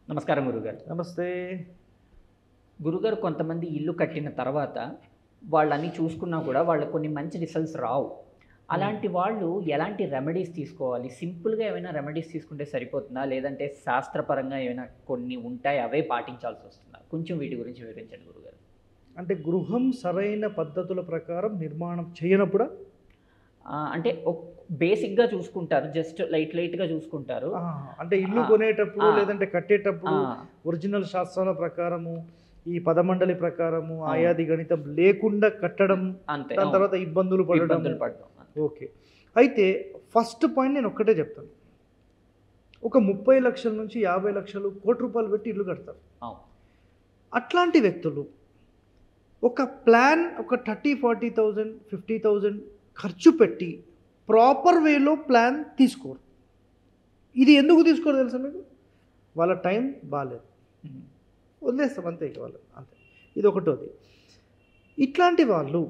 నమస్కారం గురుగారు నమస్తే గురుగారు కొంతమంది ఇల్లు కట్టిన తర్వాత వాళ్ళని చూసుకున్నా కూడా వాళ్ళకి కొన్ని మంచి రిజల్ట్స్ రావు అలాంటి వాళ్ళు ఎలాంటి రెమెడీస్ తీసుకోవాలి సింపుల్గా ఏమైనా రెమెడీస్ తీసుకుంటే సరిపోతుందా లేదంటే శాస్త్రపరంగా ఏమైనా కొన్ని ఉంటాయి అవే పాటించాల్సి వస్తుందా కొంచెం వీటి గురించి వివరించండి గురుగారు అంటే గృహం సరైన పద్ధతుల ప్రకారం నిర్మాణం చేయనప్పుడు ఆ, అంటే బేసిక్గా చూసుకుంటారు జస్ట్ లైట్ లైట్గా చూసుకుంటారు అంటే ఇల్లు ఆ, కొనేటప్పుడు ఆ. లేదంటే కట్టేటప్పుడు ఆ, ఒరిజినల్ శాస్త్రాల ప్రకారము ఈ పదమండలి ప్రకారము అవును. ఆయాది గణితం లేకుండా కట్టడం అంతే దాని అవును. తర్వాత ఇబ్బందులు పడడం ఇబ్బందులు పడడం ఓకే అయితే ఫస్ట్ పాయింట్ నేను ఒక్కటే చెప్తాను ఒక ముప్పై లక్షల నుంచి యాభై లక్షలు కోటి రూపాయలు పెట్టి ఇల్లు కడతారు అవును అట్లాంటి వ్యక్తులు ఒక ప్లాన్ ఒక thirty forty thousand fifty thousand ఖర్చు పెట్టి ప్రాపర్ వేలో ప్లాన్ తీసుకోరు ఇది ఎందుకు తీసుకోరు తెలుసా మీకు వాళ్ళ టైం బాగాలేదు ఉమ్. వదిలేస్తాం అంతే ఇక వాళ్ళు అంతే ఇది ఒకటోది ఇట్లాంటి వాళ్ళు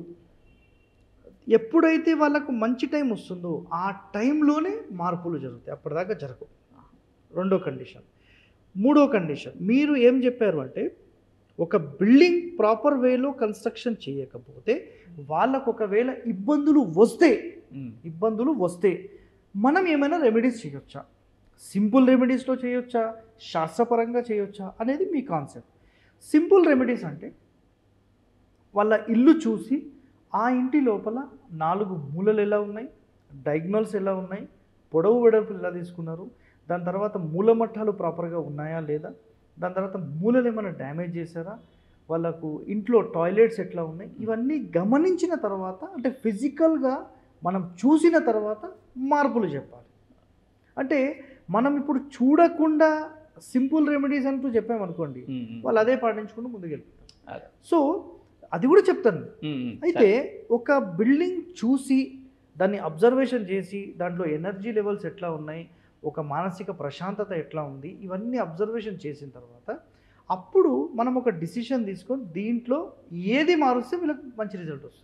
ఎప్పుడైతే వాళ్ళకు మంచి టైం వస్తుందో ఆ టైంలోనే మార్పులు జరుగుతాయి అప్పటిదాకా జరగవు రెండో కండిషన్ మూడో కండిషన్ మీరు ఏం చెప్పారు అంటే ఒక బిల్డింగ్ ప్రాపర్ వేలో కన్స్ట్రక్షన్ చేయకపోతే వాళ్ళకు ఒకవేళ ఇబ్బందులు వస్తే ఉమ్. ఇబ్బందులు వస్తే మనం ఏమైనా రెమెడీస్ చేయొచ్చా సింపుల్ రెమెడీస్లో చేయొచ్చా శాస్త్రపరంగా చేయొచ్చా అనేది మీ కాన్సెప్ట్ సింపుల్ రెమెడీస్ అంటే వాళ్ళ ఇల్లు చూసి ఆ ఇంటి లోపల నాలుగు మూలలు ఎలా ఉన్నాయి డయాగ్నల్స్ ఎలా ఉన్నాయి పొడవు వెడల్పు ఎలా తీసుకున్నారు దాని తర్వాత మూల మట్టాలు ప్రాపర్గా ఉన్నాయా లేదా దాని తర్వాత మూలలు ఏమైనా డ్యామేజ్ చేశారా వాళ్ళకు ఇంట్లో టాయిలెట్స్ ఎట్లా ఉన్నాయి ఇవన్నీ గమనించిన తర్వాత అంటే ఫిజికల్గా మనం చూసిన తర్వాత మార్పులు చెప్పాలి అంటే మనం ఇప్పుడు చూడకుండా సింపుల్ రెమెడీస్ అంటూ చెప్పామనుకోండి ఉమ్, ఉమ్. వాళ్ళు అదే పాటించుకుంటూ ముందుకు వెళ్తారు అదే. సో అది కూడా చెప్తాను ఉమ్, ఉమ్. అయితే ఒక బిల్డింగ్ చూసి దాన్ని అబ్జర్వేషన్ చేసి దాంట్లో ఎనర్జీ లెవెల్స్ ఎట్లా ఉన్నాయి ఒక మానసిక ప్రశాంతత ఎట్లా ఉంది ఇవన్నీ అబ్జర్వేషన్ చేసిన తర్వాత అప్పుడు మనం ఒక డిసిషన్ తీసుకొని దీంట్లో ఏది మారుస్తే వీళ్ళకి మంచి రిజల్ట్ వస్తుంది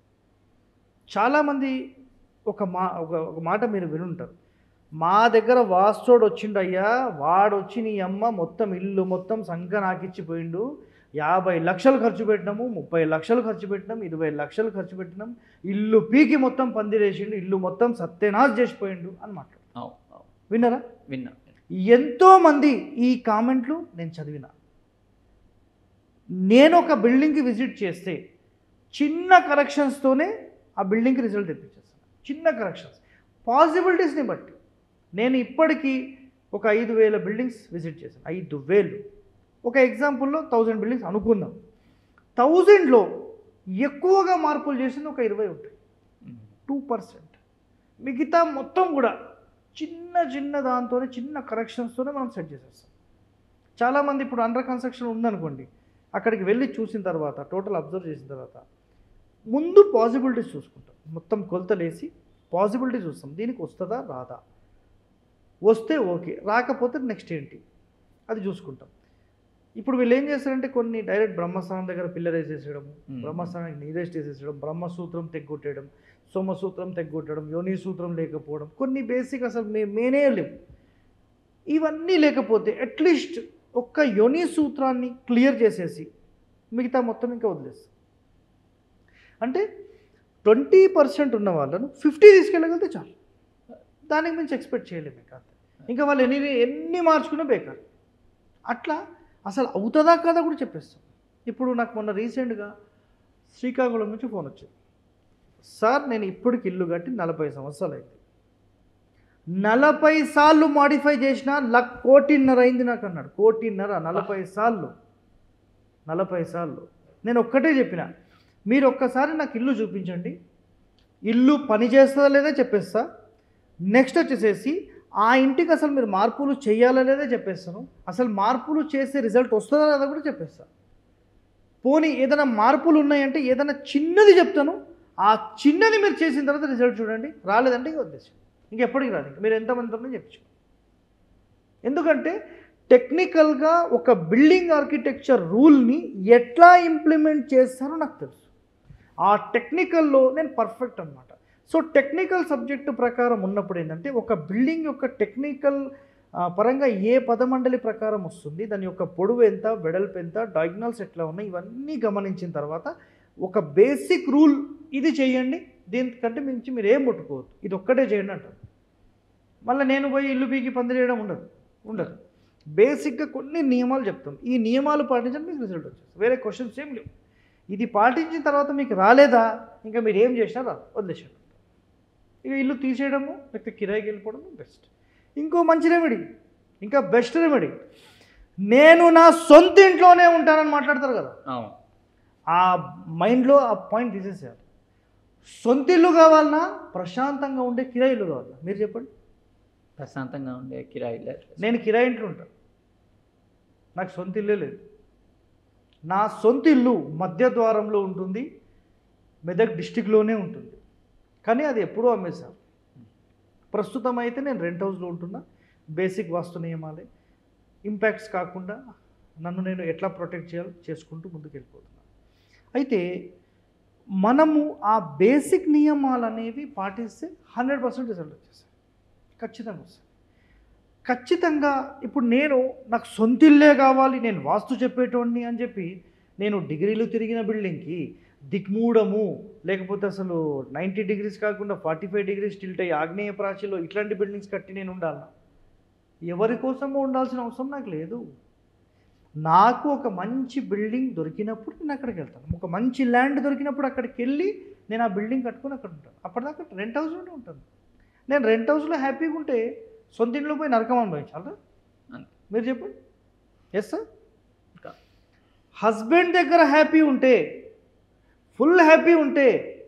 చాలామంది ఒక మా ఒక ఒక మాట మీరు వినుంటారు మా దగ్గర వాస్తోడు వచ్చిండయ్యా వాడు వచ్చి నీ అమ్మ మొత్తం ఇల్లు మొత్తం సంఖ నాకిచ్చిపోయిండు యాభై లక్షలు ఖర్చు పెట్టినాము ముప్పై లక్షలు ఖర్చు పెట్టినాం ఇరవై లక్షలు ఖర్చు పెట్టినాం ఇల్లు పీకి మొత్తం పందిరేసిండు ఇల్లు మొత్తం సత్యనాశ్ చేసిపోయిండు అని మాట్లాడు అవును అవును విన్నారా విన్నా ఎంతోమంది ఈ కామెంట్లు నేను చదివిన నేను ఒక బిల్డింగ్కి విజిట్ చేస్తే చిన్న కరెక్షన్స్తోనే ఆ బిల్డింగ్కి రిజల్ట్ తెప్పించేస్తాను చిన్న కరెక్షన్స్ పాసిబిలిటీస్ని బట్టి నేను ఇప్పటికీ ఒక ఐదు వేల బిల్డింగ్స్ విజిట్ చేశాను ఐదు వేలు ఒక ఎగ్జాంపుల్లో థౌజండ్ బిల్డింగ్స్ అనుకుందాం థౌజండ్లో ఎక్కువగా మార్పులు చేసింది ఒక ఇరవై ఉంటాయి ఉమ్. టూ పర్సెంట్ మిగతా మొత్తం కూడా చిన్న చిన్న దాంతోనే చిన్న కరెక్షన్స్తోనే మనం సెట్ చేసేస్తాం చాలామంది ఇప్పుడు అండర్ కన్స్ట్రక్షన్ ఉందనుకోండి అక్కడికి వెళ్ళి చూసిన తర్వాత టోటల్ అబ్జర్వ్ చేసిన తర్వాత ముందు పాసిబిలిటీస్ చూసుకుంటాం మొత్తం కొలతలు వేసి పాసిబిలిటీ చూస్తాం దీనికి వస్తుందా రాదా వస్తే ఓకే రాకపోతే నెక్స్ట్ ఏంటి అది చూసుకుంటాం ఇప్పుడు వీళ్ళు ఏం చేస్తారంటే కొన్ని డైరెక్ట్ బ్రహ్మస్థానం దగ్గర పిల్లర్ వేసేసేయడం Hmm. బ్రహ్మస్థానానికి నీరెస్ట్ వేసేసేయడం బ్రహ్మసూత్రం తెగ్గొట్టేయడం సోమసూత్రం తెగ్గొట్టడం యోని సూత్రం లేకపోవడం కొన్ని బేసిక్ అసలు మే మేనే లేవు ఇవన్నీ లేకపోతే అట్లీస్ట్ ఒక్క యోని సూత్రాన్ని క్లియర్ చేసేసి మిగతా మొత్తం ఇంకా వదిలేస్తాం అంటే ట్వంటీ పర్సెంట్ ఉన్న వాళ్ళను ఫిఫ్టీ తీసుకెళ్ళగలిగితే చాలు దానికి మించి ఎక్స్పెక్ట్ చేయలేము ఇంకా అంతే ఇంకా వాళ్ళు ఎన్ని ఎన్ని మార్చుకున్నా బేకార్ అట్లా అసలు అవుతుందా కాదా కూడా చెప్పేస్తాం ఇప్పుడు నాకు మొన్న రీసెంట్గా శ్రీకాకుళం నుంచి ఫోన్ వచ్చింది సార్ నేను ఇప్పటికి ఇల్లు కట్టి నలభై సంవత్సరాలు అయింది నలభై సార్లు మాడిఫై చేసిన లక్ కోటిన్నర అయింది నాకు అన్నాడు కోటిన్నర నలభై సార్లు నలభై సార్లు నేను ఒక్కటే చెప్పిన మీరు ఒక్కసారి నాకు ఇల్లు చూపించండి ఇల్లు పని చేస్తుందా లేదా చెప్పేస్తా నెక్స్ట్ వచ్చేసేసి ఆ ఇంటికి అసలు మీరు మార్పులు చేయాలా లేదా చెప్పేస్తాను అసలు మార్పులు చేసే రిజల్ట్ వస్తుందా లేదా కూడా చెప్పేస్తా పోనీ ఏదైనా మార్పులు ఉన్నాయంటే ఏదైనా చిన్నది చెప్తాను ఆ చిన్నది మీరు చేసిన తర్వాత రిజల్ట్ చూడండి రాలేదంటే ఇంక వదిలేసి ఇంకెప్పటికి రాదు ఇంక మీరు ఎంతమందితో చెప్పించు ఎందుకంటే టెక్నికల్గా ఒక బిల్డింగ్ ఆర్కిటెక్చర్ రూల్ని ఎట్లా ఇంప్లిమెంట్ చేస్తారో నాకు తెలుసు ఆ టెక్నికల్లో నేను పర్ఫెక్ట్ అనమాట సో టెక్నికల్ సబ్జెక్టు ప్రకారం ఉన్నప్పుడు ఏంటంటే ఒక బిల్డింగ్ యొక్క టెక్నికల్ ఆ, పరంగా ఏ పదమండలి ప్రకారం వస్తుంది దాని యొక్క పొడవు ఎంత వెడల్పు ఎంత డయాగ్నల్స్ ఎట్లా ఉన్నాయి ఇవన్నీ గమనించిన తర్వాత ఒక బేసిక్ రూల్ ఇది చేయండి దీనికంటే మించి మీరు ఏం ముట్టుకోవద్దు ఇది ఒక్కటే చేయండి అంటారు మళ్ళీ నేను పోయి ఇల్లు పీకి పందిరేయడం ఉండదు ఉండదు బేసిక్గా కొన్ని నియమాలు చెప్తాం ఈ నియమాలు పాటించండి మీకు రిజల్ట్ వచ్చేస్తుంది వేరే క్వశ్చన్స్ ఏం లేవు ఇది పాటించిన తర్వాత మీకు రాలేదా ఇంకా మీరు ఏం చేసినా రాదు వదిలేసాడు ఇక ఇల్లు తీసేయడము లేకపోతే కిరాయికి వెళ్ళిపోవడము బెస్ట్ ఇంకో మంచి రెమెడీ ఇంకా బెస్ట్ రెమెడీ నేను నా సొంత ఇంట్లోనే ఉంటానని మాట్లాడతారు కదా అవును ఆ మైండ్లో ఆ పాయింట్ తీసేసారు సొంత ఇల్లు కావాలన్నా ప్రశాంతంగా ఉండే కిరాయి ఇల్లు కావాలన్నా మీరు చెప్పండి ప్రశాంతంగా ఉండే కిరాయిలే నేను కిరాయి ఇంట్లో ఉంటాను నాకు సొంత ఇల్లే లేదు నా సొంత ఇల్లు మధ్య ద్వారంలో ఉంటుంది మెదక్ డిస్టిక్లోనే ఉంటుంది కానీ అది ఎప్పుడూ అమ్మేశాను ప్రస్తుతం అయితే నేను రెంట్ హౌస్లో ఉంటున్నా బేసిక్ వాస్తు నియమాలే ఇంపాక్ట్స్ కాకుండా నన్ను నేను ఎట్లా ప్రొటెక్ట్ చేయాలో చేసుకుంటూ ముందుకు వెళ్ళిపోతున్నాను అయితే మనము ఆ బేసిక్ నియమాలు అనేవి పాటిస్తే హండ్రెడ్ పర్సెంట్ రిజల్ట్ వచ్చేస్తాయి ఖచ్చితంగా వస్తాయి ఖచ్చితంగా ఇప్పుడు నేను నాకు సొంత ఇల్లే కావాలి నేను వాస్తు చెప్పేటోడిని అని చెప్పి నేను డిగ్రీలు తిరిగిన బిల్డింగ్కి దిక్మూడము లేకపోతే అసలు నైంటీ డిగ్రీస్ కాకుండా ఫార్టీ ఫైవ్ డిగ్రీస్ టిల్ట్ అయ్యి ఆగ్నేయ ప్రాచీలో ఇట్లాంటి బిల్డింగ్స్ కట్టి నేను ఉండాలి ఎవరి కోసమో ఉండాల్సిన అవసరం నాకు లేదు నాకు ఒక మంచి బిల్డింగ్ దొరికినప్పుడు నేను అక్కడికి వెళ్తాను ఒక మంచి ల్యాండ్ దొరికినప్పుడు అక్కడికి వెళ్ళి నేను ఆ బిల్డింగ్ కట్టుకొని అక్కడ ఉంటాను అప్పటిదాకా రెంట్ హౌస్లోనే ఉంటాను నేను రెంట్ హౌస్లో హ్యాపీగా ఉంటే సొంత ఇంట్లో పోయి నరకం అనుభవించాలా అంతే. మీరు చెప్పండి ఎస్ సార్ ఇంకా. హస్బెండ్ దగ్గర హ్యాపీ ఉంటే ఫుల్ హ్యాపీ ఉంటే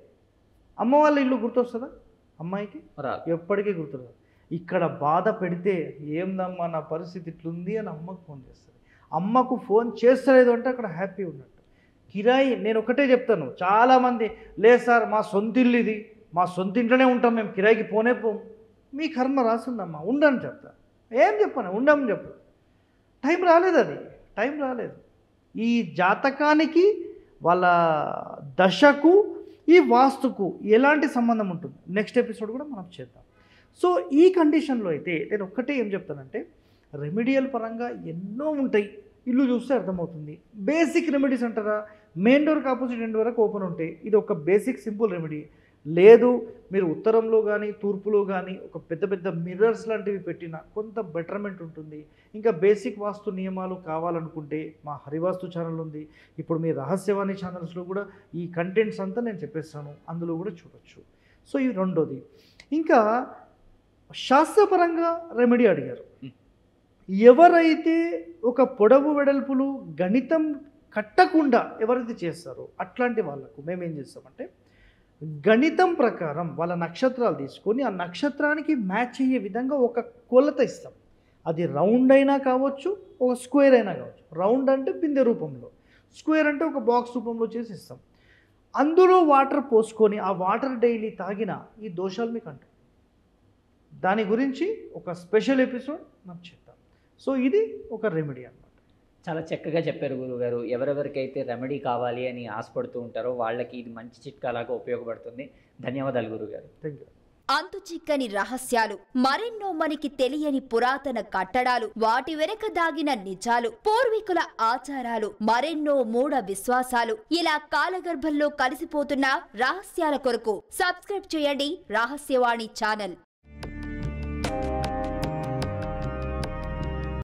అమ్మ వాళ్ళ ఇల్లు గుర్తొస్తుందా అమ్మాయికి రాదు ఎప్పటికీ గుర్తురాదు ఇక్కడ బాధ పెడితే ఏందమ్మా నా పరిస్థితి ఇట్లుంది అని అమ్మకు ఫోన్ చేస్తుంది అమ్మకు ఫోన్ చేస్తలేదు అంటే అక్కడ హ్యాపీ ఉన్నట్టు కిరాయి నేను ఒకటే చెప్తాను చాలామంది లేదు సార్ మా సొంత ఇల్లు ఇది మా సొంత ఇంట్లోనే ఉంటాం మేము కిరాయికి పోనే పోం మీ కర్మ రాసిందమ్మా ఉండని చెప్తా ఏం చెప్పాను ఉండమని చెప్పు టైం రాలేదు అది టైం రాలేదు ఈ జాతకానికి వాళ్ళ దశకు ఈ వాస్తుకు ఎలాంటి సంబంధం ఉంటుంది నెక్స్ట్ ఎపిసోడ్ కూడా మనం చేద్దాం సో ఈ కండిషన్లో అయితే నేను ఒక్కటే ఏం చెప్తానంటే రెమెడియల్ పరంగా ఎన్నో ఉంటాయి ఇల్లు చూస్తే అర్థమవుతుంది బేసిక్ రెమెడీస్ అంటారా మెయిన్ డోర్కి ఆపోజిట్ ఎండ్ వరకు ఓపెన్ ఉంటాయి ఇది ఒక బేసిక్ సింపుల్ రెమెడీ లేదు మీరు ఉత్తరంలో కానీ తూర్పులో కానీ ఒక పెద్ద పెద్ద మిర్రర్స్ లాంటివి పెట్టిన కొంత బెటర్మెంట్ ఉంటుంది ఇంకా బేసిక్ వాస్తు నియమాలు కావాలనుకుంటే మా హరివాస్తు ఛానల్ ఉంది ఇప్పుడు మీ రహస్యవాణి ఛానల్స్లో కూడా ఈ కంటెంట్స్ అంతా నేను చెప్పేస్తాను అందులో కూడా చూడొచ్చు సో ఈ రెండోది ఇంకా శాస్త్రపరంగా రెమెడీ అడిగారు Hmm. ఎవరైతే ఒక పొడవు వెడల్పులు గణితం కట్టకుండా ఎవరైతే చేస్తారో అట్లాంటి వాళ్ళకు మేము ఏం చేస్తామంటే గణితం ప్రకారం వాళ్ళ నక్షత్రాలు తీసుకొని ఆ నక్షత్రానికి మ్యాచ్ అయ్యే విధంగా ఒక కొలత ఇస్తాం అది రౌండ్ అయినా కావచ్చు ఒక స్క్వేర్ అయినా కావచ్చు రౌండ్ అంటే బిందె రూపంలో స్క్వేర్ అంటే ఒక బాక్స్ రూపంలో చేసి ఇస్తాం అందులో వాటర్ పోసుకొని ఆ వాటర్ డైలీ తాగిన ఈ దోషాలు మీకు అంటారు దాని గురించి ఒక స్పెషల్ ఎపిసోడ్ మనం చేద్దాం సో ఇది ఒక రెమెడీ అన్నమాట చాలా చక్కగా చెప్పారు గురుగారు ఎవరెవరికైతే రెమెడీ కావాలి అని ఆశపడుతూ ఉంటారో వాళ్ళకి ఇది మంచి చిట్కాలాగా ఉపయోగపడుతుంది ధన్యవాదాలు గురుగారు థ్యాంక్ యూ అంతు చిక్కని రహస్యాలు మరెన్నో మనకి తెలియని పురాతన కట్టడాలు వాటి వెనక దాగిన నిజాలు పూర్వీకుల ఆచారాలు మరెన్నో మూఢ విశ్వాసాలు ఇలా కాలగర్భంలో కలిసిపోతున్న రహస్యాల కొరకు సబ్స్క్రైబ్ చేయండి రహస్యవాణి ఛానల్